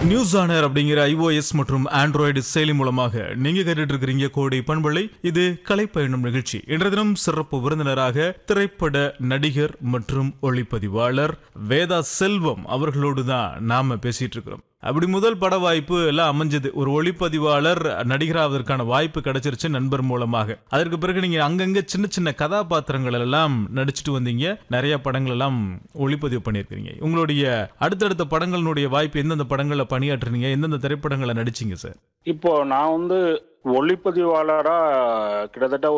news on air அப்படிங்கிற iOS மற்றும் Android செயலி மூலமாக நீங்க கேட்டுட்டு இருக்கிறீங்க கோடி பண்பலை இது கலைப்பயணம் நிகழ்ச்சி இன்றைய தினம் சிறப்பு விருந்தினராக திரைப்பட நடிகர் மற்றும் ஒளிப்பதிவாளர் வேதா செல்வம் அவர்களோடு தான் நாம பேசிட்டு இருக்கிறோம் அப்படி முதல் பட வாய்ப்பு எல்லாம் அமைஞ்சது ஒரு ஒளிப்பதிவாளர் நடிகராவதற்கான வாய்ப்பு கிடைச்சிருச்சு நண்பர் மூலமாக அதற்கு பிறகு நீங்க அங்கங்க சின்ன சின்ன கதாபாத்திரங்கள் எல்லாம் நடிச்சிட்டு வந்தீங்க நிறைய படங்கள் எல்லாம் ஒளிப்பதிவு பண்ணியிருக்கிறீங்க உங்களுடைய அடுத்தடுத்த படங்களினுடைய வாய்ப்பு எந்தெந்த படங்கள்ல பணியாற்றுனீங்க எந்தெந்த திரைப்படங்களை நடிச்சீங்க சார் இப்போ நான் வந்து ஒளிப்பதிவாளரா கிட்டத்தட்ட